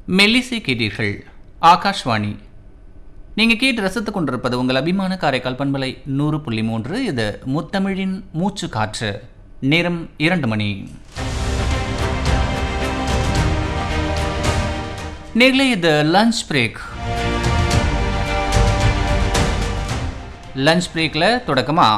மெல்லிசை கேட்டீர்கள் ஆகாஷ்வாணி நீங்கள் கேட்டு ரசித்துக் கொண்டிருப்பது உங்கள் அபிமான காரைக்கால் பண்பலை நூறு புள்ளி மூன்று இது முத்தமிழின் மூச்சு காற்று நேரம் இரண்டு மணி நேர்களே இது லஞ்ச் பிரேக் லஞ்ச் பிரேக்கில் தொடக்கமா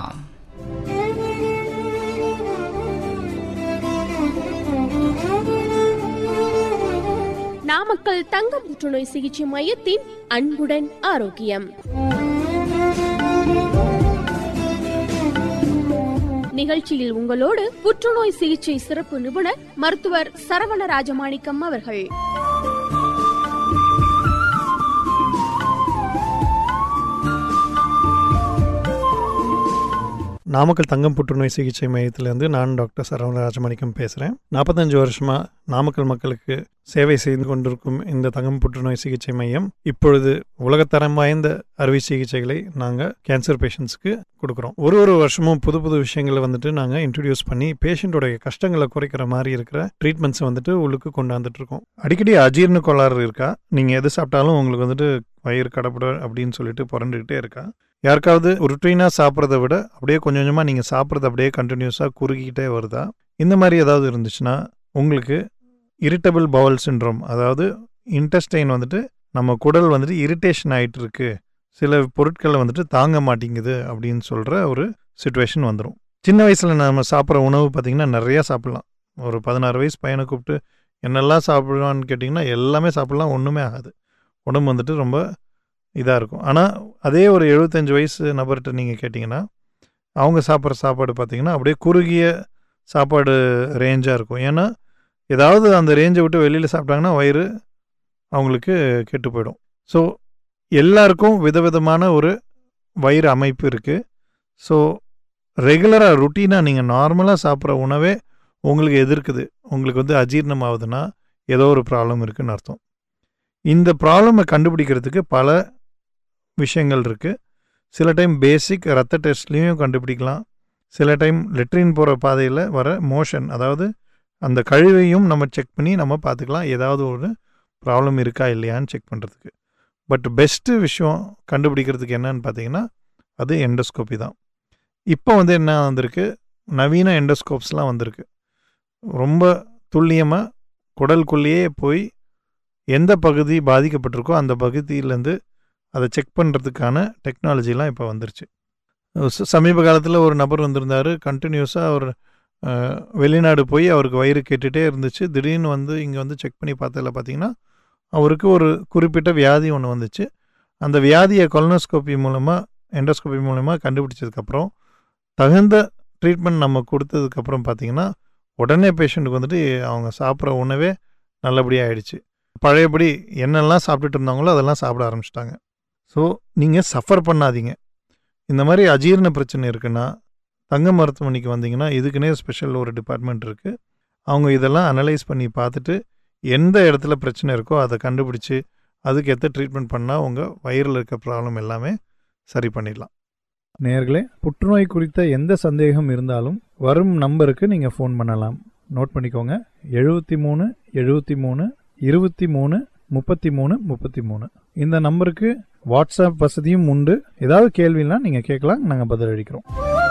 நாமக்கல் தங்க புற்றுநோய் சிகிச்சை மையத்தின் அன்புடன் ஆரோக்கியம் நிகழ்ச்சியில் உங்களோடு புற்றுநோய் சிகிச்சை சிறப்பு நிபுணர் மருத்துவர் சரவண ராஜமாணிக்கம் அவர்கள் நாமக்கல் தங்கம் புற்றுநோய் சிகிச்சை மையத்திலேருந்து நான் டாக்டர் சரவண ராஜமாணிக்கம் பேசுகிறேன் நாற்பத்தஞ்சு வருஷமாக நாமக்கல் மக்களுக்கு சேவை செய்து கொண்டிருக்கும் இந்த தங்கம் புற்றுநோய் சிகிச்சை மையம் இப்பொழுது உலகத்தரம் வாய்ந்த அறுவை சிகிச்சைகளை நாங்கள் கேன்சர் பேஷண்ட்ஸ்க்கு கொடுக்குறோம் ஒரு ஒரு வருஷமும் புது புது விஷயங்களை வந்துட்டு நாங்கள் இன்ட்ரடியூஸ் பண்ணி பேஷண்ட்டோடைய கஷ்டங்களை குறைக்கிற மாதிரி இருக்கிற ட்ரீட்மெண்ட்ஸை வந்துட்டு உள்ளுக்கு கொண்டாந்துட்டு இருக்கோம் அடிக்கடி அஜீர்ண கோளாறு இருக்கா நீங்கள் எது சாப்பிட்டாலும் உங்களுக்கு வந்துட்டு வயிறு கடப்பட அப்படின்னு சொல்லிட்டு புரண்டுக்கிட்டே இருக்கா யாருக்காவது ருட்டீனாக சாப்பிட்றத விட அப்படியே கொஞ்சம் கொஞ்சமாக நீங்கள் சாப்பிட்றது அப்படியே கண்டினியூஸாக குறுகிக்கிட்டே வருதா இந்த மாதிரி ஏதாவது இருந்துச்சுன்னா உங்களுக்கு இரிட்டபிள் பவல் சின்ட்ரோம் அதாவது இன்டெஸ்டைன் வந்துட்டு நம்ம குடல் வந்துட்டு இரிட்டேஷன் ஆகிட்டு இருக்கு சில பொருட்களை வந்துட்டு தாங்க மாட்டேங்குது அப்படின்னு சொல்கிற ஒரு சுச்சுவேஷன் வந்துடும் சின்ன வயசில் நம்ம சாப்பிட்ற உணவு பார்த்திங்கன்னா நிறையா சாப்பிட்லாம் ஒரு பதினாறு வயசு பையனை கூப்பிட்டு என்னெல்லாம் சாப்பிடுவான்னு கேட்டிங்கன்னா எல்லாமே சாப்பிட்லாம் ஒன்றுமே ஆகாது உடம்பு வந்துட்டு ரொம்ப இதாக இருக்கும் ஆனால் அதே ஒரு எழுபத்தஞ்சு வயசு நபர்கிட்ட நீங்கள் கேட்டிங்கன்னா அவங்க சாப்பிட்ற சாப்பாடு பார்த்திங்கன்னா அப்படியே குறுகிய சாப்பாடு ரேஞ்சாக இருக்கும் ஏன்னா ஏதாவது அந்த ரேஞ்சை விட்டு வெளியில் சாப்பிட்டாங்கன்னா வயிறு அவங்களுக்கு கெட்டு போயிடும் ஸோ எல்லாருக்கும் விதவிதமான ஒரு வயிறு அமைப்பு இருக்குது ஸோ ரெகுலராக ருட்டீனாக நீங்கள் நார்மலாக சாப்பிட்ற உணவே உங்களுக்கு எதிர்க்குது உங்களுக்கு வந்து அஜீர்ணம் ஆகுதுன்னா ஏதோ ஒரு ப்ராப்ளம் இருக்குன்னு அர்த்தம் இந்த ப்ராப்ளமை கண்டுபிடிக்கிறதுக்கு பல விஷயங்கள் இருக்குது சில டைம் பேசிக் ரத்த டெஸ்ட்லேயும் கண்டுபிடிக்கலாம் சில டைம் லெட்ரின் போகிற பாதையில் வர மோஷன் அதாவது அந்த கழிவையும் நம்ம செக் பண்ணி நம்ம பார்த்துக்கலாம் ஏதாவது ஒரு ப்ராப்ளம் இருக்கா இல்லையான்னு செக் பண்ணுறதுக்கு பட் பெஸ்ட்டு விஷயம் கண்டுபிடிக்கிறதுக்கு என்னன்னு பார்த்தீங்கன்னா அது எண்டோஸ்கோப்பி தான் இப்போ வந்து என்ன வந்திருக்கு நவீன எண்டோஸ்கோப்ஸ்லாம் வந்திருக்கு ரொம்ப துல்லியமாக குடலுக்குள்ளேயே போய் எந்த பகுதி பாதிக்கப்பட்டிருக்கோ அந்த பகுதியிலேருந்து அதை செக் பண்ணுறதுக்கான டெக்னாலஜிலாம் இப்போ வந்துருச்சு ச- சமீப காலத்தில் ஒரு நபர் வந்திருந்தார் கண்டினியூஸாக அவர் அஹ், வெளிநாடு போய் அவருக்கு வயிறு கேட்டுகிட்டே இருந்துச்சு திடீர்னு வந்து இங்கே வந்து செக் பண்ணி பார்த்ததில் பார்த்தீங்கன்னா அவருக்கு ஒரு குறிப்பிட்ட வியாதி ஒன்று வந்துச்சு அந்த வியாதியை கொலனோஸ்கோப்பி மூலமாக எண்டோஸ்கோப்பி மூலமாக கண்டுபிடிச்சதுக்கப்புறம் தகுந்த ட்ரீட்மெண்ட் நம்ம கொடுத்ததுக்கப்புறம் பார்த்தீங்கன்னா உடனே பேஷண்ட்டுக்கு வந்துட்டு அவங்க சாப்பிட்ற உணவே நல்லபடியாக ஆயிடுச்சு பழையபடி என்னெல்லாம் சாப்பிட்டுட்டு இருந்தாங்களோ அதெல்லாம் சாப்பிட ஆரம்பிச்சிட்டாங்க ஸோ நீங்கள் சஃபர் பண்ணாதீங்க இந்த மாதிரி அஜீரண பிரச்சனை இருக்குன்னா தங்க மருத்துவமனைக்கு வந்தீங்கன்னா இதுக்குன்னே ஸ்பெஷல் ஒரு டிபார்ட்மெண்ட் இருக்குது அவங்க இதெல்லாம் அனலைஸ் பண்ணி பார்த்துட்டு எந்த இடத்துல பிரச்சனை இருக்கோ அதை கண்டுபிடிச்சி அதுக்கு ஏற்ற ட்ரீட்மெண்ட் பண்ணால் உங்கள் வயிறில் இருக்க ப்ராப்ளம் எல்லாமே சரி பண்ணிடலாம் நேர்களே புற்றுநோய் குறித்த எந்த சந்தேகம் இருந்தாலும் வரும் நம்பருக்கு நீங்கள் ஃபோன் பண்ணலாம் நோட் பண்ணிக்கோங்க எழுபத்தி மூணு எழுபத்தி மூணு இருபத்தி மூணு முப்பத்தி மூணு முப்பத்தி மூணு இந்த நம்பருக்கு வாட்ஸ்அப் வசதியும் உண்டு ஏதாவது கேள்வினா நீங்கள் கேட்கலாம் நாங்கள் பதிலளிக்கிறோம்